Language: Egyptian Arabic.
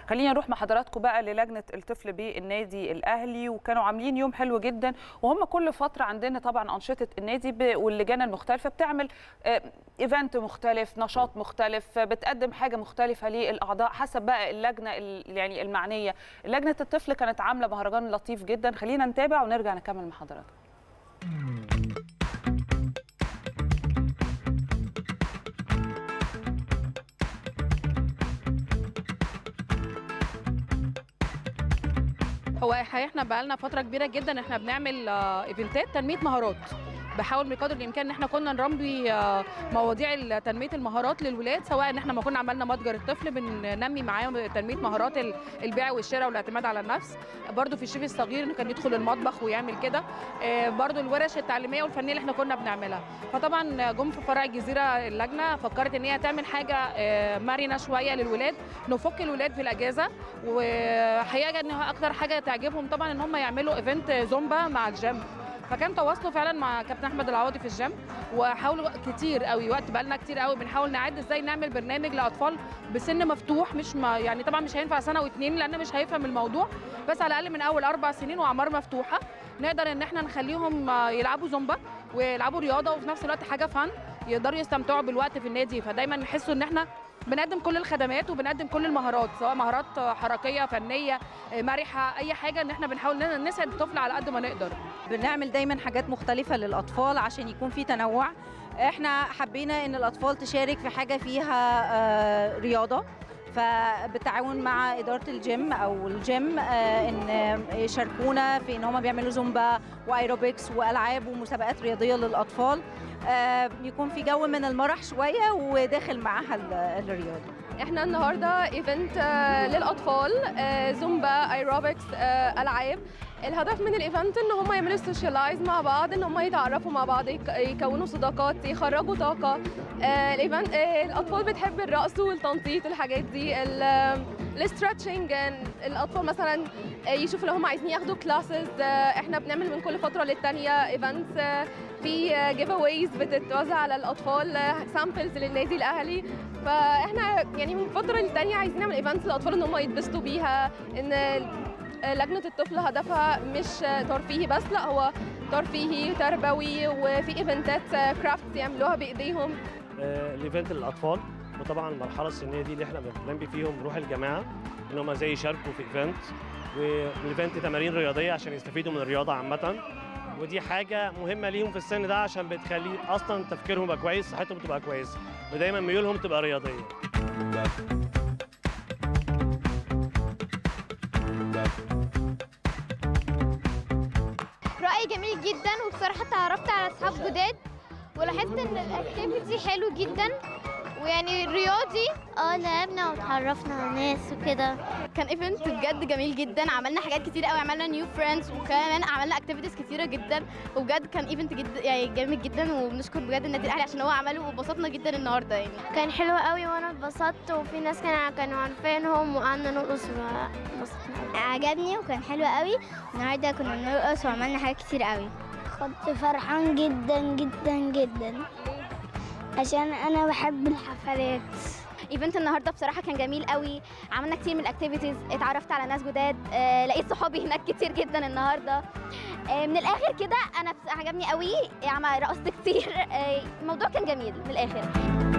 خلينا نروح مع حضراتكم بقى للجنه الطفل بالنادي الاهلي وكانوا عاملين يوم حلو جدا وهم كل فتره عندنا طبعا انشطه النادي ب- واللجان المختلفه بتعمل آه، ايفنت مختلف نشاط مختلف آه، بتقدم حاجه مختلفه للاعضاء حسب بقى اللجنه ال- يعني المعنيه لجنه الطفل كانت عامله مهرجان لطيف جدا خلينا نتابع ونرجع نكمل مع حضراتكم هو الحقيقه احنا بقالنا فتره كبيره جدا احنا بنعمل آه، ايفنتات تنميه مهارات بحاول بقدر الامكان ان احنا كنا نربي آه، مواضيع ال- تنميه المهارات للولاد سواء ان احنا ما كنا عملنا متجر الطفل بننمي معاهم تنميه مهارات ال- البيع والشراء والاعتماد على النفس برضو في الشيف الصغير انه كان يدخل المطبخ ويعمل كده آه، برضو الورش التعليميه والفنيه اللي احنا كنا بنعملها فطبعا جم في فرع الجزيره اللجنه فكرت ان هي تعمل حاجه آه، مرنه شويه للولاد نفك الولاد في الاجازه وحقيقه ان هو اكتر حاجه تعجبهم طبعا ان هم يعملوا ايفنت زومبا مع الجيم فكان تواصلوا فعلا مع كابتن احمد العوضي في الجيم وحاولوا كتير قوي وقت بقالنا كتير قوي بنحاول نعد ازاي نعمل برنامج لاطفال بسن مفتوح مش ما يعني طبعا مش هينفع سنه واتنين لان مش هيفهم الموضوع بس على الاقل من اول اربع سنين واعمار مفتوحه نقدر ان احنا نخليهم آه، يلعبوا زومبا ويلعبوا رياضه وفي نفس الوقت حاجه فن يقدروا يستمتعوا بالوقت في النادي فدايما نحسوا ان احنا بنقدم كل الخدمات وبنقدم كل المهارات سواء مهارات حركيه فنيه مرحه اي حاجه ان احنا بنحاول إن نسعد الطفل على قد ما نقدر بنعمل دايما حاجات مختلفة للأطفال عشان يكون في تنوع احنا حبينا ان الأطفال تشارك في حاجة فيها آه، رياضة فبالتعاون مع إدارة الجيم أو الجيم آه، إن يشاركونا في إن هم بيعملوا زومبا وأيروبكس وألعاب ومسابقات رياضية للأطفال آه، يكون في جو من المرح شوية وداخل معاها ال- الرياضة احنا النهارده ايفنت آه، للاطفال آه، زومبا ايروبكس آه، العاب الهدف من الايفنت ان هم يعملوا سوشيالايز مع بعض ان هم يتعرفوا مع بعض يك- يكونوا صداقات يخرجوا طاقه آه، الايفنت آه، الاطفال بتحب الرقص والتنطيط والحاجات دي الاسترتشنج الاطفال مثلا آه، يشوفوا لو هم عايزين ياخدوا كلاسز احنا بنعمل من كل فتره للتانيه ايفنتس في جيف اويز بتتوزع على الاطفال سامبلز للنادي الاهلي فاحنا يعني من فتره للتانيه عايزين نعمل ايفنتس للاطفال ان هم يتبسطوا بيها ان لجنه الطفل هدفها مش ترفيهي بس لا هو ترفيهي تربوي وفي ايفنتات كرافتس يعملوها بايديهم آه، الايفنت للاطفال وطبعا المرحله السنيه دي اللي احنا بنلم فيهم روح الجماعه ان هم زي يشاركوا في ايفنت والايفنت تمارين رياضيه عشان يستفيدوا من الرياضه عامه ودي حاجه مهمه ليهم في السن ده عشان بتخلي اصلا تفكيرهم يبقى كويس صحتهم تبقى كويسه ودايما ميولهم تبقى رياضيه رأي جميل جدا وبصراحة اتعرفت على أصحاب جداد ولاحظت إن الأكتيفيتي حلو جدا ويعني رياضي اه لعبنا وتعرفنا على ناس وكده كان ايفنت بجد جميل جدا عملنا حاجات كتير قوي عملنا نيو فريندز وكمان عملنا اكتيفيتيز كتيره جدا وبجد كان ايفنت جدا يعني جامد جدا وبنشكر بجد النادي الاهلي عشان هو عمله وبسطنا جدا النهارده يعني كان حلو قوي وانا اتبسطت وفي ناس كانوا كانوا عارفينهم وقعدنا نرقص وانبسطنا عجبني وكان حلو قوي النهارده كنا بنرقص وعملنا حاجات كتير قوي كنت فرحان جدا جدا جدا عشان انا بحب الحفلات ايفنت النهارده بصراحه كان جميل قوي عملنا كتير من الاكتيفيتيز اتعرفت على ناس جداد آه، لقيت صحابي هناك كتير جدا النهارده آه، من الاخر كده انا بس- عجبني قوي يعني رقصت كتير آه، الموضوع كان جميل من الاخر